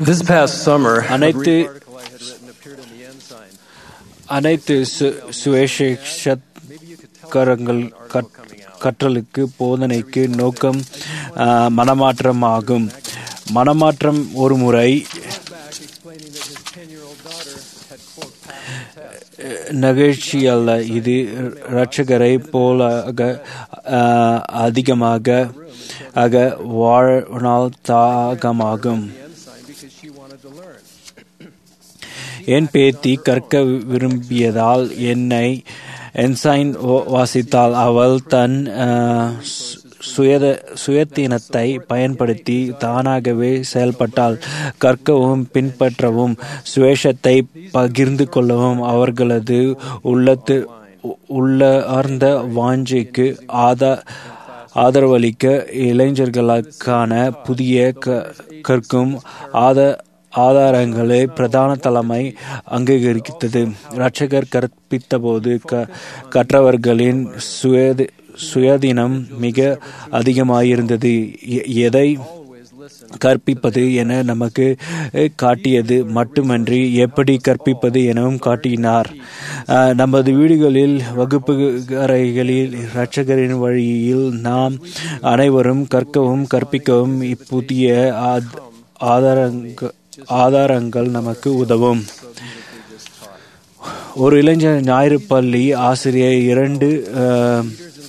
This past summer, a அனைத்து brief article I had written appeared in the Ensign. அனைத்து சு- சுவிசேஷகரங்கள் கற்- கற்றலுக்கு போதனைக்கு நோக்கம் ஆ, மனமாற்றமாகும் மனமாற்றம் ஒரு முறை Back explaining that his 10-year-old daughter had, quote, passed the test. நகைழ்ச்சி அல்ல இது இரட்சகரை போலாக ஆ, அதிகமாக ஆக வாழ்நாள் தாகமாகும் The Ensign because she wanted to learn. என் பேத்தி கற்க விரும்பியதால் என்னை என்சைன் வா- வாசித்தாள் அவள் தன் அஹ், சு- சுயத சுயத்தினத்தை பயன்படுத்தி தானாகவே செயல்பட்டாள் கற்கவும் பின்பற்றவும் சுவேஷத்தை பகிர்ந்து கொள்ளவும் அவர்களது உள்ளத்து உ- உள்ளார்ந்த வாஞ்சைக்கு ஆதா ஆதரவளிக்க இளைஞர்களுக்கான புதிய க- கற்கும் ஆத ஆதாரங்களை பிரதான தலைமை அங்கீகரித்தது இரட்சகர் கற்பித்தபோது க கற்றவர்களின் சுயதி சுயாதீனம் மிக அதிகமாயிருந்தது எ- எதை கற்பிப்பது என நமக்கு காட்டியது மட்டுமன்றி எப்படி கற்பிப்பது எனவும் காட்டினார் அஹ், நமது வீடுகளில் வகுப்பு அறைகளில் இரட்சகரின் வழியில் நாம் அனைவரும் கற்கவும் கற்பிக்கவும் இப்புதிய ஆத்- ஆதாரங்க ஆதாரங்கள் நமக்கு உதவும் ஒரு இளைஞர் ஞாயிறு பள்ளி ஆசிரியர் இரண்டு அஹ்,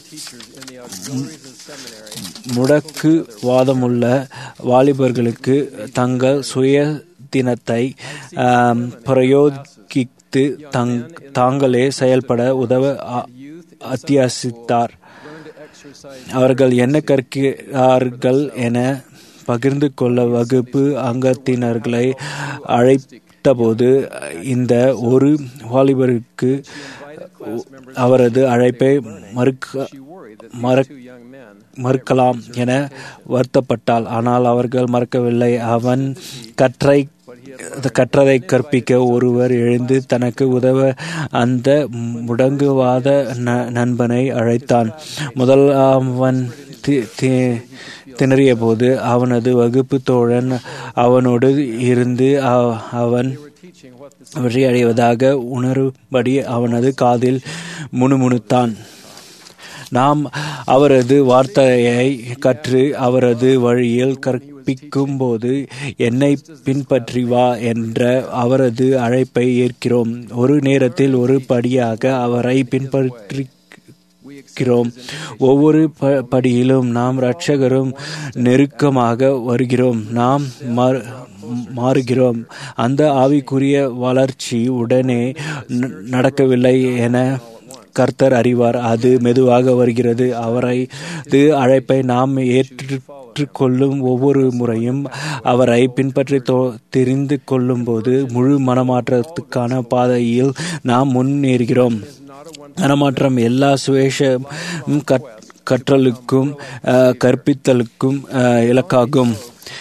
முடக்கு வாதமுள்ள வாலிபர்களுக்கு தங்கள் சுய தினத்தை ஆம், பிரயோகித்து தங் தாங்களே செயல்பட உதவ அ- அத்தியாசித்தார் அவர்கள் என்ன கற்கிறார்கள் என பகிர்ந்து கொள்ள வகுப்பு அங்கத்தினர்களை அழைத்தபோது இந்த ஒரு வாலிபருக்கு அவரது அழைப்பை மறுக்க மறக் Young men மறுக்கலாம் என வருத்தப்பட்டாள் ஆனால் அவர்கள் மறக்கவில்லை அவன் கற்றை கற்றதை கற்பிக்க ஒருவர் எழுந்து தனக்கு உதவ அந்த முடங்குவாத ந- நண்பனை அழைத்தான் முதல் அவன் தி- தி- திணறிய போது அவனது வகுப்பு தோழன் அவனோடு இருந்து அவ- அவன் வெற்றி அடைவதாக உணரும்படி அவனது காதில் முணுமுணுத்தான் நாம் அவரது வார்த்தையை கற்று அவரது வழியில் கற்பிக்கும் போது என்னை பின்பற்றி வா என்ற அவரது அழைப்பை ஏற்கிறோம் ஒரு நேரத்தில் ஒரு படியாக அவரை பின்பற்றி இருக்கிறோம் ஒவ்வொரு ப- படியிலும் நாம் இரட்சகரும் நெருக்கமாக வருகிறோம் நாம் மாறு- மாறுகிறோம் அந்த ஆவிக்குரிய வளர்ச்சி உடனே ந- நடக்கவில்லை என கர்த்தர் அறிவார் அது மெதுவாக வருகிறது அவரது அழைப்பை நாம் ஏற்றுக்கொள்ளும் ஒவ்வொரு முறையும் அவரை பின்பற்றி தொ- தெரிந்து கொள்ளும் போது முழு மனமாற்றத்துக்கான பாதையில் நாம் முன்னேறுகிறோம் மனமாற்றம் எல்லா சுவேஷம் கற்- கற்றலுக்கும் அஹ், கற்பித்தலுக்கும் அஹ், இலக்காகும்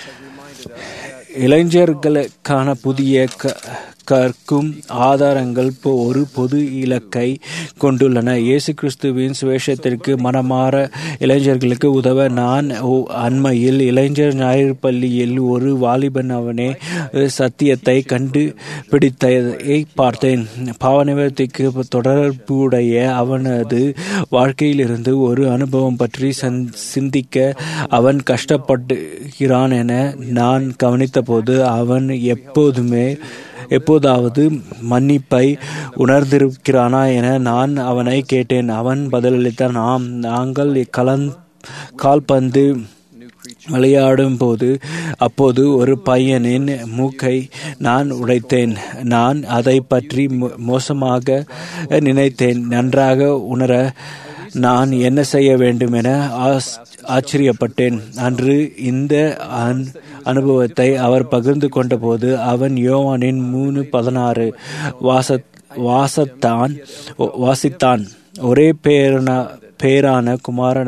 இளைஞர்களுக்கான புதிய க- கற்கும் ஆதாரங்கள் இப்போ ஒரு பொது இலக்கை கொண்டுள்ளன இயேசு கிறிஸ்துவின் சுவேஷத்திற்கு மனமாற இளைஞர்களுக்கு உதவ நான் ஒ- அண்மையில் இளைஞர் ஞாயிறு பள்ளியில் ஒரு வாலிபன் அவனே சத்தியத்தை கண்டு பிடித்ததை பார்த்தேன் பாவநிவர்த்திக்கு தொடர்புடைய அவனது வாழ்க்கையிலிருந்து ஒரு அனுபவம் பற்றி சந்- சிந்திக்க அவன் கஷ்டப்படுகிறான் என நான் கவனித்தபோது அவன் எப்போதுமே எப்போதாவது மன்னிப்பை உணர்ந்திருக்கிறானா என நான் அவனை கேட்டேன் அவன் பதிலளித்தான் ஆம் நாங்கள் கலந் கால்பந்து விளையாடும் போது அப்போது ஒரு பையனின் மூக்கை நான் உடைத்தேன் நான் அதை பற்றி மோ- மோசமாக நினைத்தேன் நன்றாக உணர நான் என்ன செய்ய வேண்டும் என ஆஸ்- ஆச்சரியப்பட்டேன் அன்று இந்த அன்- அனுபவத்தை அவர் பகிர்ந்து கொண்டபோது அவன் யோவானின் மூணு பதினாறு வாச வாசத்தான் வாசித்தான் ஒரே பேரன பேரான குமாரன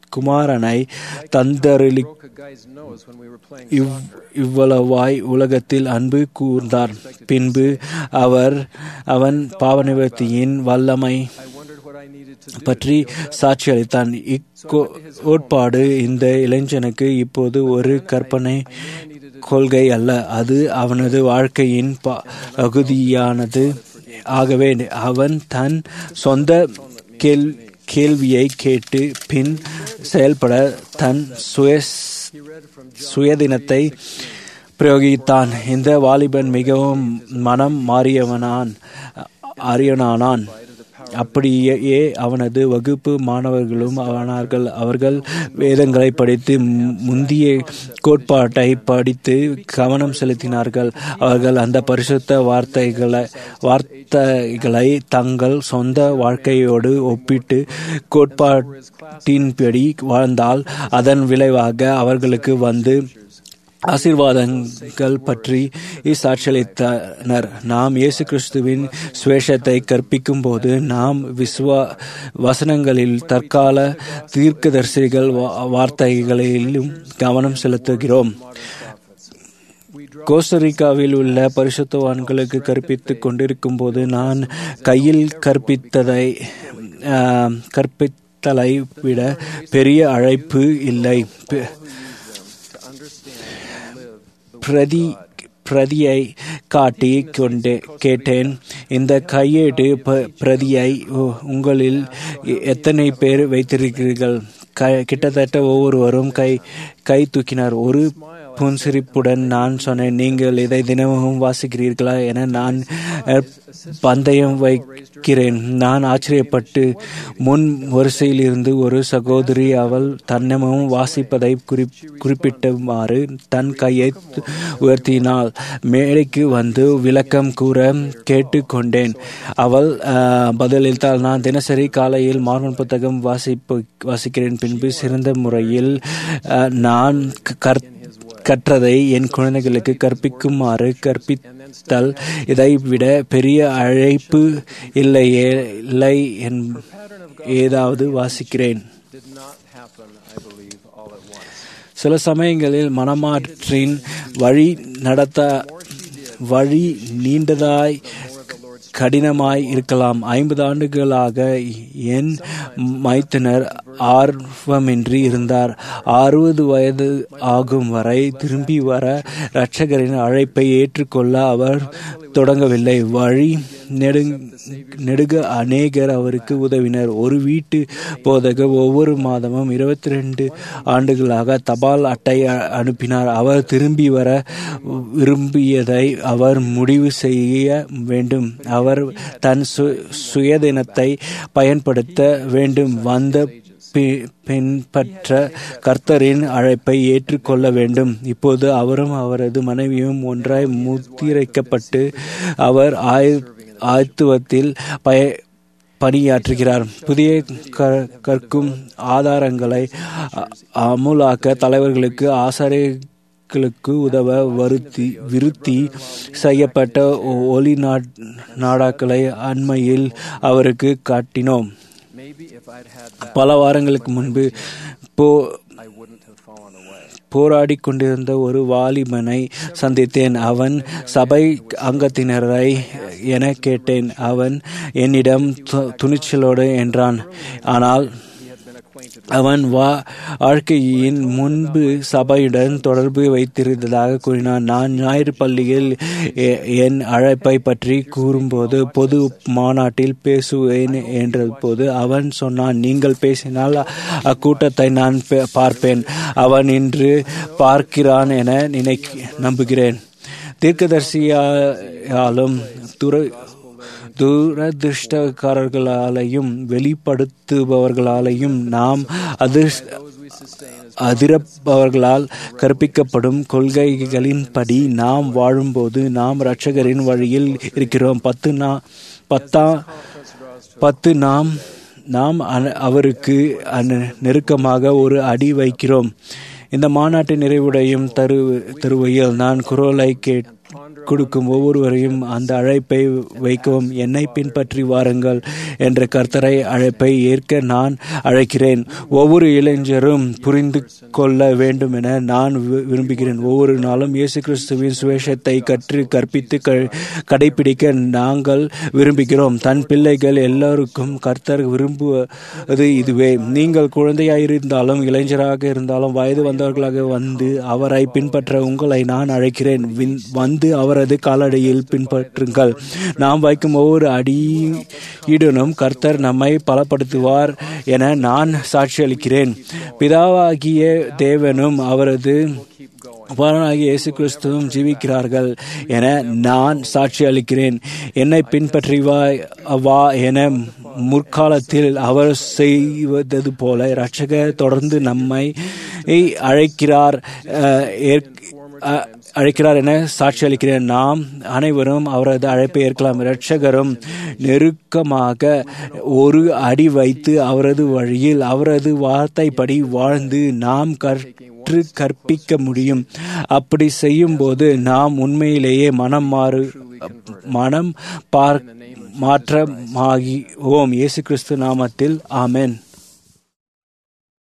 குமாரனை தந்தருளி broke a guy's nose when we were playing இவ் soccer. இவ்வளவாய் உலகத்தில் அன்பு கூர்ந்தார் பின்பு அவர் அவன் பாவநிவர்த்தியின் வல்லமை I wondered what I needed to do. பற்றி சாட்சியளித்தான் இக்கோட்பாடு இந்த இளைஞனுக்கு இப்போது ஒரு கற்பனை கொள்கை அல்ல அது அவனது வாழ்க்கையின் ப- பகுதியானது ஆகவே அவன் தன் சொந்த கேள் கேள்வியை கேட்டு பின் செயல்பட தன் சுய He read from சுயதினத்தை பிரயோகித்தான் இந்த வாலிபன் மிகவும் மனம் மாறியவனான் அறியனானான் அப்படியே அவனது வகுப்பு மாணவர்களும் ஆனார்கள் அவர்கள் வேதங்களை படித்து மு- முந்திய கோட்பாட்டை படித்து கவனம் செலுத்தினார்கள் அவர்கள் அந்த பரிசுத்த வார்த்தைகளை வார்த்தைகளை தங்கள் சொந்த வாழ்க்கையோடு ஒப்பிட்டு கோட்பாட்டின்படி வாழ்ந்தால் அதன் விளைவாக அவர்களுக்கு வந்து ஆசீர்வாதங்கள் பற்றி சாட்சியளித்தனர் நாம் இயேசு கிறிஸ்துவின் சுவேஷத்தை கற்பிக்கும் போது நாம் விசுவா வசனங்களில் தற்கால தீர்க்கதரிசிகள் வா- வார்த்தைகளிலும் கவனம் செலுத்துகிறோம் கோஸ்டரிக்காவில் உள்ள பரிசுத்தவான்களுக்கு கற்பித்துக் கொண்டிருக்கும் போது நான் கையில் கற்பித்ததை ஆஹ், கற்பித்தலை விட பெரிய அழைப்பு இல்லை பெ- to understand and live the பிரதி பிரதியை காட்டி கொண்டு கேட்டேன் இந்த கையேடு ப- பிரதியை உ- உங்களில் எ- எத்தனை பேர் வைத்திருக்கிறீர்கள் க- கிட்டத்தட்ட ஒவ்வொருவரும் கை கை தூக்கினார் ஒரு புன்சிரிப்புடன் நான் சொன்னேன் நீங்கள் இதை தினமும் வாசிக்கிறீர்களா என நான் அஹ், பந்தயம் வைக்கிறேன் நான் ஆச்சரியப்பட்டு முன் வரிசையில் இருந்து ஒரு சகோதரி அவள் தன்னமும் வாசிப்பதை குறிப் குறிப்பிட்டுமாறு தன் கையை து- உயர்த்தினாள் மேடைக்கு வந்து விளக்கம் கூற கேட்டுக்கொண்டேன் அவள் அஹ், பதிலளித்தாள் நான் தினசரி காலையில் மார்மன் புத்தகம் வாசிப்பு வாசிக்கிறேன் பின்பு சிறந்த முறையில் அஹ், நான் கற் கற்றதை என் குழந்தைகளுக்கு கற்பிக்குமாறு கற்பித்தல் இதை விட பெரிய அழைப்பு இல்லையே இல்லை என் ஏதாவது வாசிக்கிறேன் did not happen, I believe, all at once. சில சமயங்களில் மனமாற்றின் வழி நடத்த வழி நீண்டதாய் கடினமாய் இருக்கலாம் ஐம்பது ஆண்டுகளாக என் மைத்துனர் ஆர்வமின்றி இருந்தார் அறுபது வயது ஆகும் வரை திரும்பி வர இரட்சகரின் அழைப்பை ஏற்றுக்கொள்ள அவர் தொடங்கவில்லை வழி நெடுங் நெடுக அநேகர் அவருக்கு உதவினர் ஒரு வீட்டு போதகர் ஒவ்வொரு மாதமும் இருபத்தி ரெண்டு ஆண்டுகளாக தபால் அட்டை அ- அனுப்பினார் அவர் திரும்பி வர விரும்பியதை அவர் முடிவு செய்ய வேண்டும் அவர் தன் சு சுயதினத்தை பயன்படுத்த வேண்டும் வந்த பி- பின்பற்ற கர்த்தரின் அழைப்பை ஏற்றுக்கொள்ள வேண்டும் இப்போது அவரும் அவரது மனைவியும் ஒன்றாய் முத்திரைக்கப்பட்டு அவர் ஆய ஆயத்துவத்தில் பய பணியாற்றுகிறார் புதிய க- கற்கும் ஆதாரங்களை அ- அமுலாக்க தலைவர்களுக்கு ஆசாரியர்களுக்கு உதவ வருத்தி விருத்தி செய்யப்பட்ட ஒ- ஒளி நாட்- நாடாக்களை அண்மையில் அவருக்கு காட்டினோம் Maybe if I'd had that, பல வாரங்களுக்கு முன்பு போ I wouldn't have fallen away. போராடி கொண்டிருந்த ஒரு வாலிபனை சந்தித்தேன் அவன் சபை அங்கத்தினரை என கேட்டேன் அவன் என்னிடம் து- துணிச்சலோடு என்றான் ஆனால் He had been acquainted அவன் வா வாழ்க்கையின் முன்பு சபையுடன் தொடர்பு வைத்திருந்ததாக கூறினான் நான் ஞாயிறு பள்ளியில் எ- என் அழைப்பை பற்றி கூறும்போது பொது மாநாட்டில் பேசுவேன் என்றபோது அவன் சொன்னான் நீங்கள் பேசினால் அக்கூட்டத்தை நான் பே- பார்ப்பேன் அவன் இன்று பார்க்கிறான் என நினைக்க நம்புகிறேன் தீர்க்கதரிசியாலும் துறை துரதிருஷ்டக்காரர்களாலையும் வெளிப்படுத்துபவர்களாலையும் நாம் அதிர்ஷ் அதிரப்பவர்களால் கற்பிக்கப்படும் கொள்கைகளின்படி நாம் வாழும்போது நாம் இரட்சகரின் வழியில் இருக்கிறோம் பத்து நா பத்தா பத்து நாம் நாம் அன- அவருக்கு அன- நெருக்கமாக ஒரு அடி வைக்கிறோம் இந்த மாநாட்டு நிறைவுடையும் தரு தருவையில் நான் குரலை கேட் கொடுக்கும் ஒவ்வொருவரையும் அந்த அழைப்பை வைக்கவும் என்னை பின்பற்றி வாருங்கள் என்ற கர்த்தரை அழைப்பை ஏற்க நான் அழைக்கிறேன் ஒவ்வொரு இளைஞரும் புரிந்து கொள்ள வேண்டும் என நான் வி- விரும்புகிறேன் ஒவ்வொரு நாளும் இயேசு கிறிஸ்துவின் சுவேஷத்தை கற்று கற்பித்து க- கடைபிடிக்க நாங்கள் விரும்புகிறோம் தன் பிள்ளைகள் எல்லாருக்கும் கர்த்தர் விரும்புவது இதுவே நீங்கள் குழந்தையாயிருந்தாலும் இளைஞராக இருந்தாலும் வயது வந்தவர்களாக வந்து அவரை பின்பற்ற உங்களை நான் அழைக்கிறேன் வின்- வந்து அவரது காலடியில் பின்பற்றுங்கள் நாம் வைக்கும் ஒவ்வொரு அடியுடனும் கர்த்தர் நம்மை பலப்படுத்துவார் என நான் சாட்சியளிக்கிறேன் பிதாவாகிய தேவனும் அவரது குமாரனாகிய இயேசு கிறிஸ்துவும் ஜீவிக்கிறார்கள் என நான் சாட்சி அளிக்கிறேன் என்னை பின்பற்றி வா வா என முற்காலத்தில் அவர் செய்வது போல இரட்சகர் தொடர்ந்து நம்மை அழைக்கிறார் அஹ், ஏற்- அஹ், அழைக்கிறார் என சாட்சி அளிக்கிறேன் நாம் அனைவரும் அவரது அழைப்பை ஏற்கலாம் இரட்சகரும் நெருக்கமாக ஒரு அடி வைத்து அவரது வழியில் அவரது வார்த்தைப்படி வாழ்ந்து நாம் கற்று கற்பிக்க முடியும் அப்படி செய்யும்போது நாம் உண்மையிலேயே மனம் மாறு மனம் பார் மாற்றமாகிவோம் இயேசு கிறிஸ்து நாமத்தில் ஆமென்